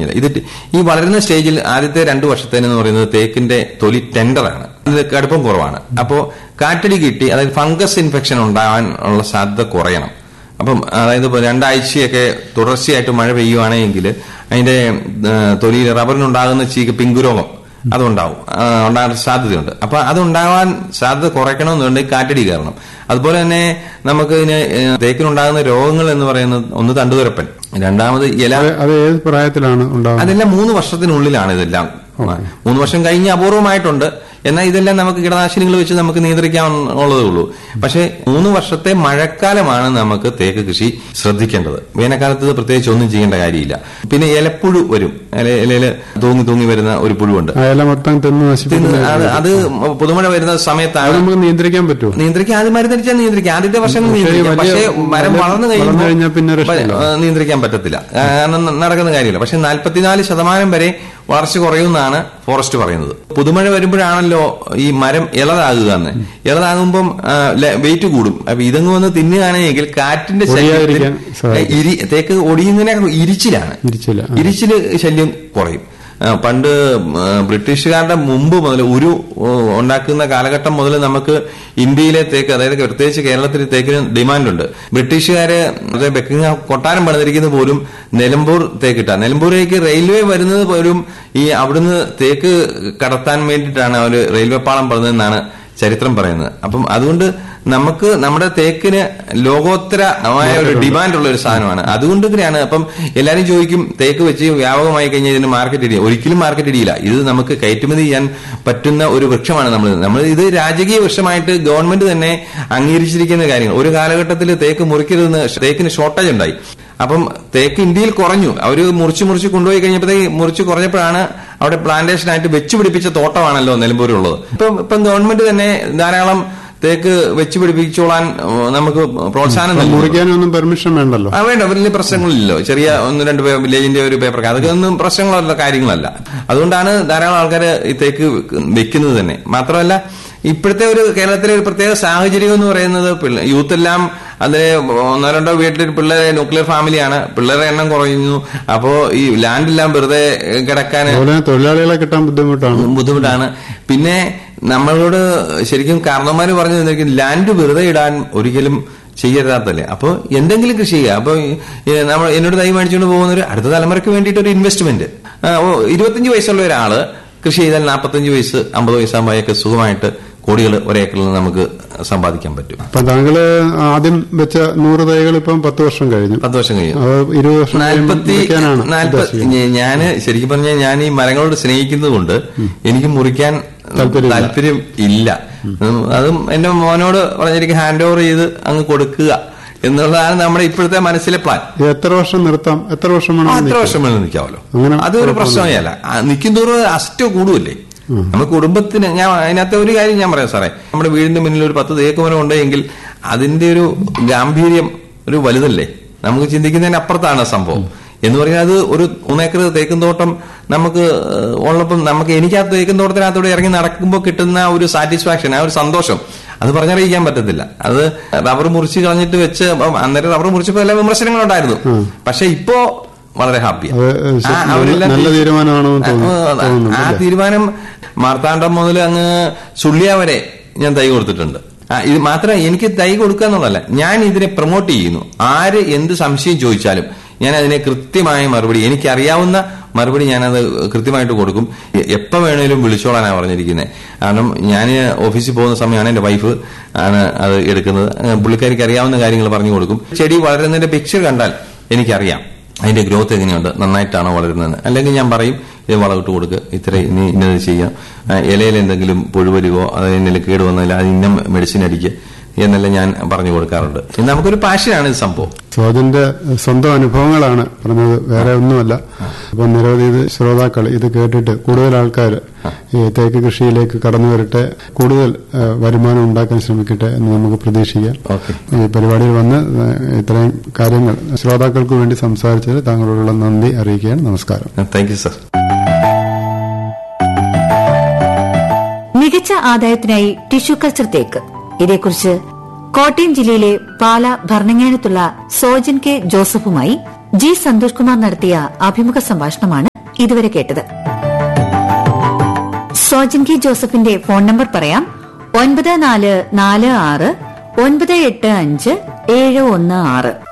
കുഴപ്പമൊന്നുമില്ല ഇത് ടി- ഈ വളരുന്ന സ്റ്റേജിൽ ആദ്യത്തെ രണ്ടു വർഷത്തേനെന്ന് പറയുന്നത് തേക്കിന്റെ തൊലി ടെൻഡറാണ് ഇത് കടുപ്പം കുറവാണ് അപ്പോ കാറ്റടി കിട്ടി അതായത് ഫംഗസ് ഇൻഫെക്ഷൻ ഉണ്ടാവാൻ ഉള്ള സാധ്യത കുറയണം അപ്പം അതായത് ഇപ്പൊ രണ്ടാഴ്ചയൊക്കെ തുടർച്ചയായിട്ട് മഴ പെയ്യുവാണെങ്കിൽ അതിന്റെ ആ, തൊലിയിൽ റബ്ബറിനുണ്ടാകുന്ന ചീക്ക് പിങ്ക് രോഗം അതുണ്ടാവും ആ, ഉണ്ടാകാൻ സാധ്യതയുണ്ട് അപ്പൊ അതുണ്ടാവാൻ സാധ്യത കുറയ്ക്കണമെന്നുണ്ടെങ്കിൽ കാറ്റടി കയറണം അതുപോലെ തന്നെ നമുക്ക് ഇതിന് ഏ, തേക്കിനുണ്ടാകുന്ന രോഗങ്ങൾ എന്ന് പറയുന്നത് ഒന്ന് തണ്ടുതുരപ്പൻ രണ്ടാമത് ഇല അത് അത് ഏത് പ്രായത്തിലാണ് ഉണ്ടാകുന്നത് അതെല്ലാം മൂന്ന് വർഷത്തിനുള്ളിലാണ് ഇതെല്ലാം മൂന്ന് വർഷം കഴിഞ്ഞ് അപൂർവമായിട്ടുണ്ട് എന്നാൽ ഇതെല്ലാം നമുക്ക് കീടനാശിനികൾ വെച്ച് നമുക്ക് നിയന്ത്രിക്കാനുള്ളതേ ഉള്ളൂ പക്ഷേ മൂന്ന് വർഷത്തെ മഴക്കാലമാണ് നമുക്ക് തേക്ക് കൃഷി ശ്രദ്ധിക്കേണ്ടത് വേനൽക്കാലത്ത് ഇത് പ്രത്യേകിച്ച് ഒന്നും ചെയ്യേണ്ട കാര്യമില്ല പിന്നെ ഇലപ്പുഴു വരും ഇല- ഇലയില് തൂങ്ങി തൂങ്ങി വരുന്ന ഒരു പുഴുവുണ്ട് ആ ഇല മൊത്തം തിന്ന് തിന്ന് നശിപ്പിക്കുന്ന അത് അത് പുതുമഴ വരുന്ന അത് സമയത്താണ് നമുക്ക് നിയന്ത്രിക്കാൻ പറ്റുമോ നിയന്ത്രിക്കാൻ ആദ്യം മരുന്നടിച്ചാൽ നിയന്ത്രിക്കാം ആദ്യത്തെ വർഷം പക്ഷേ നിയന്ത്രിക്കാം വലിയ- പക്ഷേ മരം വലിയ- വളർന്നു വളർന്നു കഴിഞ്ഞാൽ പിന്നെ രക്ഷയില്ല. ആ, നിയന്ത്രിക്കാൻ പറ്റത്തില്ല കാരണം ന- നടക്കുന്ന കാര്യമില്ല പക്ഷെ നാൽപ്പത്തിനാല് ശതമാനം വരെ വളർച്ച കുറയുമെന്നാണ് ഫോറസ്റ്റ് പറയുന്നത് പുതുമഴ വരുമ്പോഴാണല്ലോ ഈ മരം ഇളതാകുക എന്ന് ഇളതാകുമ്പം വെയിറ്റ് കൂടും അപ്പൊ ഇതങ്ങ് വന്ന് തിന്നുകയാണെങ്കിൽ കാറ്റിന്റെ ശല്യത്തിൽ ഒടിയാതിരിക്കാൻ സാധിക്കും. ഇരി തേക്ക് ഒടിയുന്നതിനെ ഇരിച്ചിലാണ് ഇരിച്ചില്ല. ആ. ഇരിച്ചില് ശല്യം കുറയും ആ, പണ്ട് ആ, ബ്രിട്ടീഷുകാരുടെ മുമ്പ് മുതൽ ഒരു ഓ, ഉണ്ടാക്കുന്ന കാലഘട്ടം മുതൽ നമുക്ക് ഇന്ത്യയിലെ തേക്ക് അതായത് പ്രത്യേകിച്ച് കേരളത്തിൽ തേക്കിന് ഡിമാൻഡുണ്ട് ബ്രിട്ടീഷുകാര് അതായത് ബെക്കിംഗ് കൊട്ടാരം പണിതിരിക്കുന്നത് പോലും നിലമ്പൂർ തേക്കിട്ട നിലമ്പൂരേക്ക് റെയിൽവേ വരുന്നത് പോലും ഈ അവിടുന്ന് തേക്ക് കടത്താൻ വേണ്ടിയിട്ടാണ് അവർ റെയിൽവേ പാളം പണിതെന്നാണ് ചരിത്രം പറയുന്നത് അപ്പം അതുകൊണ്ട് നമുക്ക് നമ്മുടെ തേക്കിന് ലോകോത്തരമായ ഒരു ഡിമാൻഡ് ഉള്ള ഒരു സാധനമാണ് അതുകൊണ്ട് തന്നെയാണ് അപ്പം എല്ലാരും ചോദിക്കും തേക്ക് വെച്ച് വ്യാപകമായി കഴിഞ്ഞാൽ ഇതിന് മാർക്കറ്റ് ഇടിയ ഒരിക്കലും മാർക്കറ്റ് ഇടിയില്ല ഇത് നമുക്ക് കയറ്റുമതി ചെയ്യാൻ പറ്റുന്ന ഒരു വൃക്ഷമാണ് നമ്മൾ നമ്മൾ ഇത് രാജകീയ വൃക്ഷമായിട്ട് ഗവൺമെന്റ് തന്നെ അംഗീകരിച്ചിരിക്കുന്ന കാര്യങ്ങൾ ഒരു കാലഘട്ടത്തിൽ തേക്ക് മുറിക്കരുതെന്ന് തേക്കിന് ഷോർട്ടേജ് ഉണ്ടായി അപ്പം തേക്ക് ഇന്ത്യയിൽ കുറഞ്ഞു അവര് മുറിച്ച് മുറിച്ച് കൊണ്ടുപോയി കഴിഞ്ഞപ്പോഴത്തേക്ക് മുറിച്ച് കുറഞ്ഞപ്പോഴാണ് അവിടെ പ്ലാന്റേഷനായിട്ട് വെച്ച് പിടിപ്പിച്ച തോട്ടമാണല്ലോ നിലമ്പൂരുള്ളത് ഇപ്പം ഇപ്പം ഗവൺമെന്റ് തന്നെ ധാരാളം തേക്ക് വെച്ച് പിടിപ്പിച്ചോളാൻ ഉം, നമുക്ക് പ്രോത്സാഹനം നൽകുന്നു മുറിക്കാനൊന്നും പെർമിഷൻ വേണ്ടല്ലോ ആ വേണ്ട വലിയ പ്രശ്നങ്ങളില്ലല്ലോ ചെറിയ ഒന്ന് രണ്ട് പേ- വില്ലേജിന്റെ ഒരു പേപ്പർ അതൊക്കെ ഒന്നും പ്രശ്നങ്ങളുള്ള കാര്യങ്ങളല്ല അതുകൊണ്ടാണ് ധാരാളം ആൾക്കാർ ഈ തേക്ക് വെക്കുന്നത് തന്നെ മാത്രമല്ല ഇപ്പോഴത്തെ ഒരു കേരളത്തിലെ ഒരു പ്രത്യേക സാഹചര്യം എന്ന് പറയുന്നത് പിള്ള- യൂത്ത് എല്ലാം അതിലെ ഒന്നോ രണ്ടോ വീട്ടിൽ പിള്ളേരെ ന്യൂക്ലിയർ ഫാമിലിയാണ് പിള്ളേരുടെ എണ്ണം കുറയുന്നു അപ്പോ ഈ ലാൻഡെല്ലാം വെറുതെ കിടക്കാൻ അതുപോലെ തന്നെ തൊഴിലാളികളെ കിട്ടാൻ ബുദ്ധിമുട്ടാണ് ബുദ്ധിമുട്ടാണ് പിന്നെ നമ്മളോട് ശരിക്കും കാരണവന്മാര് പറഞ്ഞു തന്നിരിക്കും ലാൻഡ് വെറുതെ ഇടാൻ ഒരിക്കലും ചെയ്യരുതാത്തല്ലേ അപ്പോൾ എന്തെങ്കിലും കൃഷി ചെയ്യുക അപ്പോൾ നമ്മൾ എന്നോട് തൈ മേടിച്ചുകൊണ്ട് പോകുന്നവർ അടുത്ത തലമുറയ്ക്ക് വേണ്ടിയിട്ട് ഒരു ഇൻവെസ്റ്റ്മെന്റ് ഇരുപത്തഞ്ച് വയസ്സുള്ള ഒരാള് കൃഷി ചെയ്താൽ നാൽപ്പത്തഞ്ച് വയസ്സ് അമ്പത് വയസ്സാകുമ്പോഴൊക്കെ സുഖമായിട്ട് കോടികൾ ഒരേക്കറിൽ നിന്ന് നമുക്ക് സമ്പാദിക്കാൻ പറ്റും അപ്പൊ താങ്കള് ആദ്യം വെച്ച നൂറ് തൈകൾ ഇപ്പം പത്ത് വർഷം കഴിഞ്ഞു പത്ത് വർഷം കഴിയും അത് ഇരുപത് വർഷം കഴിയുമ്പോൾ നാൽപ്പത്തി മുറിക്കാനാണ് നാൽപ്പത്തി ഉദ്ദേശിക്കുന്നത്. ഞാന് ശരിക്കും പറഞ്ഞാൽ ഞാൻ ഈ മരങ്ങളോട് സ്നേഹിക്കുന്നത് കൊണ്ട് എനിക്ക് മുറിക്കാൻ താല്പര്യമില്ല. താല്പര്യം ഇല്ല ഉം, അതും എന്റെ മോനോട് പറഞ്ഞിരിക്കും ഹാൻഡ് ഓവർ ചെയ്ത് അങ്ങ് കൊടുക്കുക എന്നുള്ളതാണ് നമ്മുടെ ഇപ്പോഴത്തെ മനസ്സിലെ പ്ലാൻ ഇത് എത്ര വർഷം നിർത്താം എത്ര വർഷം ആ, വേണം എത്ര നിൽക്കാൻ? വർഷം വേണം നിൽക്കാമല്ലോ അങ്ങനെ അതൊരു പ്രശ്നമേ അല്ല ആ, നിൽക്കും തോറും അസ്റ്റ് കൂടുമല്ലേ നമ്മുടെ കുടുംബത്തിന് ഞാൻ അതിനകത്തെ ഒരു കാര്യം ഞാൻ പറയാം സാറേ നമ്മുടെ വീടിന്റെ മുന്നിൽ ഒരു പത്ത് തേക്ക് മരം ഉണ്ടെങ്കിൽ അതിന്റെ ഒരു ഗാംഭീര്യം ഒരു വലുതല്ലേ നമുക്ക് ചിന്തിക്കുന്നതിന് അപ്പുറത്താണ് സംഭവം എന്ന് പറഞ്ഞാൽ അത് ഒരു മൂന്നേക്കർ തേക്കും തോട്ടം നമുക്ക് ഏഹ്, ഉള്ളപ്പം നമുക്ക് എനിക്ക് ആ തേക്കും തോട്ടത്തിനകത്തൂടെ ഇറങ്ങി നടക്കുമ്പോൾ കിട്ടുന്ന ഒരു സാറ്റിസ്ഫാക്ഷൻ ആ ഒരു സന്തോഷം അത് പറഞ്ഞറിയിക്കാൻ പറ്റത്തില്ല അത് റബ്ബർ മുറിച്ച് കളഞ്ഞിട്ട് വെച്ച് അപ്പം അന്നേരം റബ്ബർ മുറിച്ചപ്പോൾ എല്ലാ വിമർശനങ്ങളുണ്ടായിരുന്നു പക്ഷെ ഇപ്പോ വളരെ ഹാപ്പിയാണ് അത് ശ- ആ, അവരെല്ലാം നല്ല തീരുമാനമാണെന്ന് ആ, തോന്നുന്നു ആ, തോന്നുന്നു, ആ അല്ലേ? തീരുമാനം മാർത്താണ്ഡം മുതൽ അങ്ങ് സുള്ളിയ വരെ ഞാൻ തൈ കൊടുത്തിട്ടുണ്ട് ആ, ഇത് മാത്രം എനിക്ക് തൈ കൊടുക്കുക എന്നുള്ളതല്ല ഞാൻ ഇതിനെ പ്രൊമോട്ട് ചെയ്യുന്നു ആര് എന്ത് സംശയം ചോദിച്ചാലും ഞാൻ അതിനെ കൃത്യമായ മറുപടി എനിക്കറിയാവുന്ന മറുപടി ഞാനത് കൃത്യമായിട്ട് കൊടുക്കും എ- എപ്പോ വേണേലും വിളിച്ചോളാനാണ് പറഞ്ഞിരിക്കുന്നത് കാരണം ഞാൻ ഓഫീസിൽ പോകുന്ന സമയമാണ് എന്റെ വൈഫ് ആണ് അത് എടുക്കുന്നത് ആ, പുള്ളിക്കാരിക്ക് അറിയാവുന്ന കാര്യങ്ങൾ പറഞ്ഞു കൊടുക്കും ചെടി വളരുന്നതിന്റെ പിക്ചർ കണ്ടാൽ എനിക്കറിയാം അതിന്റെ ഗ്രോത്ത് എങ്ങനെയുണ്ട് നന്നായിട്ടാണോ വളരുന്നത് അല്ലെങ്കിൽ ഞാൻ പറയും ഇത് വളമിട്ട് കൊടുക്കുക ഇത്ര ഇനി ഇന്നത് ചെയ്യാം ആ, ഇലയിൽ എന്തെങ്കിലും പുഴുവരുകയോ അതിന് കേട് വന്നാൽ അത് ഇന്ന മെഡിസിൻ അടിക്കുക എന്നെല്ലാം ഞാൻ പറഞ്ഞു കൊടുക്കാറുണ്ട് ഇത് നമുക്കൊരു പാഷനാണ് ഇത് സംഭവം സോജന്റെ സ്വന്തം അനുഭവങ്ങളാണ് പറഞ്ഞത് വേറെ ഒന്നുമല്ല അപ്പൊ നിരവധി ഇത് ശ്രോതാക്കൾ ഇത് കേട്ടിട്ട് കൂടുതൽ ആൾക്കാർ ഈ തേക്ക് കൃഷിയിലേക്ക് കടന്നു വരട്ടെ കൂടുതൽ ആ, വരുമാനം ഉണ്ടാക്കാൻ ശ്രമിക്കട്ടെ എന്ന് നമുക്ക് പ്രതീക്ഷിക്കാം ഓക്കെ ഈ പരിപാടിയിൽ വന്ന് ആ, ഇത്രയും കാര്യങ്ങൾ ശ്രോതാക്കൾക്ക് വേണ്ടി സംസാരിച്ചത് താങ്കളോടുള്ള നന്ദി അറിയിക്കുകയാണ് നമസ്കാരം താങ്ക് യു സർ മികച്ച ആദായത്തിനായി ടിഷ്യൂ കൾച്ചർ തേക്ക് ഇതേക്കുറിച്ച് കോട്ടയം ജില്ലയിലെ പാല ഭരണങ്ങാനത്തുള്ള സോജൻ കെ ജോസഫുമായി ജി സന്തോഷ് കുമാർ നടത്തിയ അഭിമുഖ സംഭാഷണമാണ് ഇതുവരെ കേട്ടത് സോജൻ കെ ജോസഫിന്റെ ഫോൺ നമ്പർ പറയാം ഒൻപത് നാല് നാല് ആറ് ഒൻപത് എട്ട് അഞ്ച് ഏഴ് ഒന്ന് ആറ്